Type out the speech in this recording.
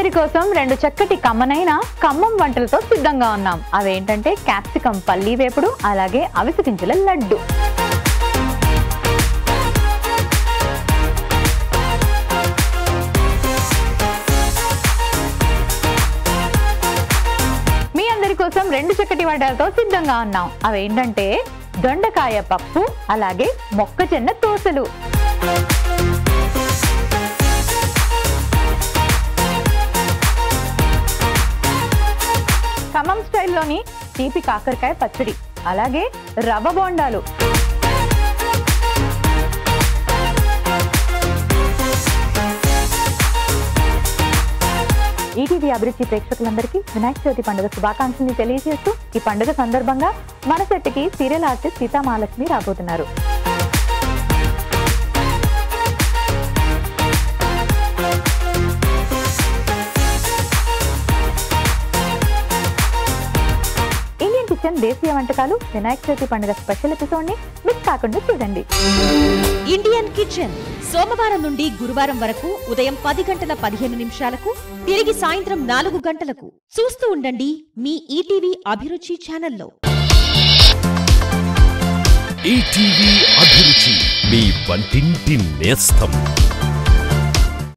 అందరి కోసం రెండు చక్కటి కమ్మనైన ఖమ్మం వంటలతో సిద్ధంగా ఉన్నాం అవేంటంటే క్యాప్సికం పల్లీ వేపుడు అలాగే అవిసె గింజల లడ్డు మీ అందరి కోసం రెండు చక్కటి వంటలతో సిద్ధంగా ఉన్నాం అవేంటంటే దొండకాయ పప్పు అలాగే మొక్కజొన్న దోసలు ఖమ్మం స్టైల్లోని తీపి కాకరకాయ పచ్చడి అలాగే రవ్వ బోండాలు ఈటీవీ అభిరుచి ప్రేక్షకులందరికీ వినాయక చవితి పండుగ శుభాకాంక్షల్ని తెలియజేస్తూ ఈ పండుగ సందర్భంగా మన సెట్కి సీరియల్ ఆర్టిస్ట్ సీతామహాలక్ష్మి రాబోతున్నారు ఇండియన్ కిచెన్ దేశీయ వంటకాలు వినాయక చవితి పండుగ స్పెషల్ ఎపిసోడ్ ని మిస్ కాకుండా చూడండి ఇండియన్ కిచెన్ సోమవారం నుండి గురువారం వరకు ఉదయం పది గంటల పదిహేను నిమిషాలకు తిరిగి సాయంత్రం నాలుగు గంటలకు చూస్తూ ఉండండి మీ ఈటీవీ అభిరుచి ఛానల్లో ఈటీవీ అభిరుచి మీ వంటింటి నేస్తం